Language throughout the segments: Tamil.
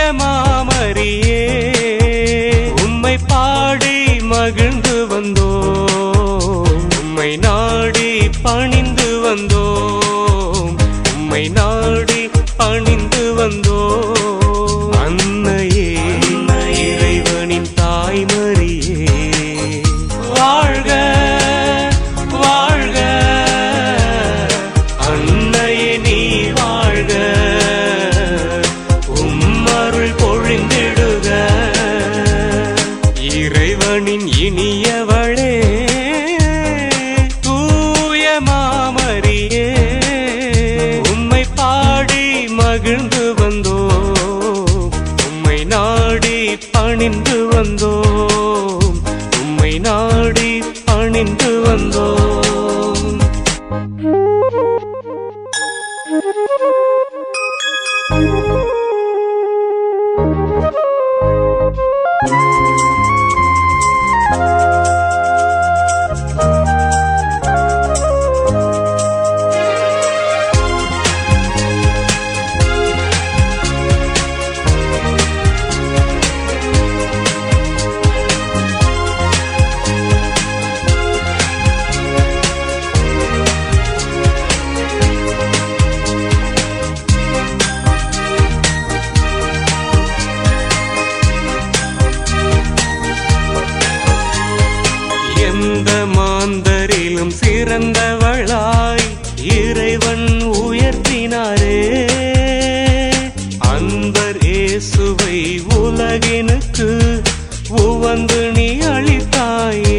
மாமரியே உம்மை பாடி மகிழ்ந்து வந்தோ உம்மை நாடி பணிந்து வந்தோம் உம்மை நாடி பணிந்து வந்தோ அன்னையே இறைவனின் தாய்மரியே வாழ்க வாழ்க அன்னையே நீ வாழ்க உம்மருள் பொழிந்திடுக இறைவனின் இனியவளே தூய மாமரியே உம்மை பாடி மகிழ்ந்து வந்தோ உம்மை நாடி பணிந்து வந்தோம் உம்மை நாடி பணிந்து வந்தோம் எந்த மாந்தரிலும் சிறந்தவளாய் இறைவன் உயர்த்தினாரே அன்பர் இயேசுவை உலகினுக்கு உவந்து நீ அளித்தாயே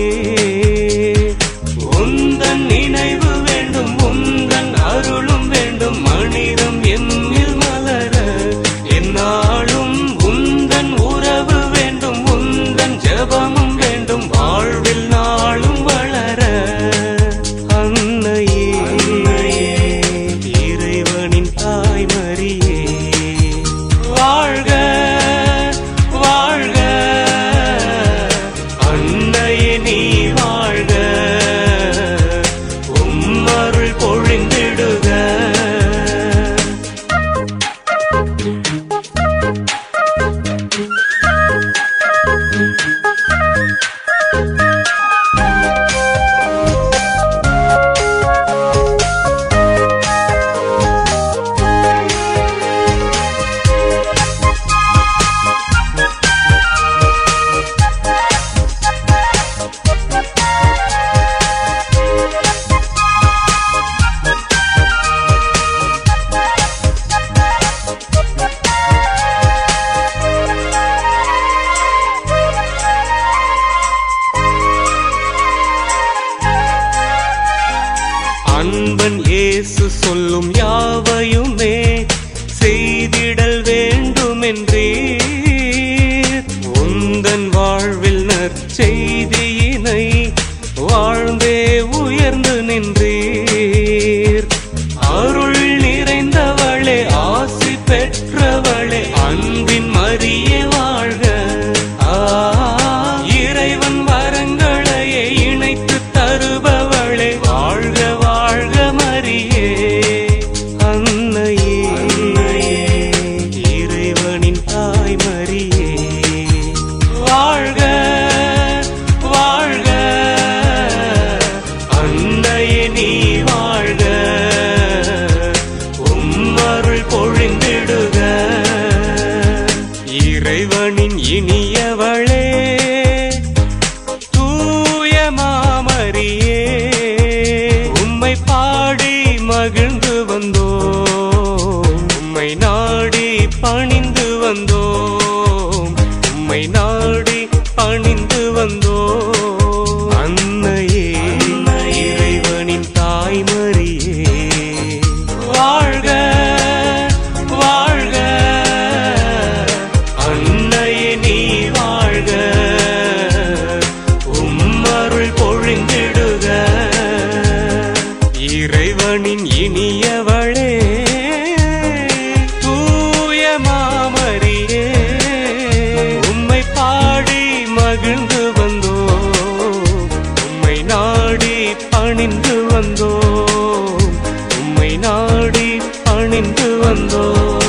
உந்தன் நினைவு வேண்டும் உந்தன் அருளும் வேண்டும் மனிதம் என்னில் மலர என்னாலும் உந்தன் உறவு வேண்டும் உந்தன் ஜெபமும் வேண்டும் வாழ்வில் நாளும் வளர அன்னையே இறைவனின் தாய்மரியே வாழ்க வாழ்க அன்னையே நீ வாழ்க உம்மருள் பொழிந்திடுக அன்பன் இயேசு சொல்லும் யாவையுமே செய்திடல் வேண்டுமென்றே உந்தன் வாழ்வில் நற்செய்தியினை வாழ்ந்தே உயர்ந்து நின்றீர் அருள் நிறைந்தவளே ஆசி பெற்றவளே அன்பின் மரியே வாழ்க ஆ, இறைவன் வரங்களையே இணைத்து தருபவளே வாழ்க வாழ்க மரியே அன்னையே இறைவனின் தாய் மரியே வாழ்க வாழ்க அன்னையே நீ வாழ்க உம்மருள் பொழிந்திடுக இறைவனின் இனியவளே தூய மாமரியே உம்மை பாடி மகிழ்ந்து வந்தோ உம்மை நாடி பணிந்து வந்தோம் உம்மை நாடி பணிந்து வந்தோ அன்னையே இறைவனின் தாய்மரியே வாழ்க வாழ்க அன்னையே நீ வாழ்க உம்மருள் பொழிந்திடுக இறைவனின் இனியவளே தூய மாமரியே உம்மை பாடி மகிழ்ந்து வந்தோ உம்மை நாடி பணிந்து வந்தோ உம்மை நாடி பணிந்து வந்தோ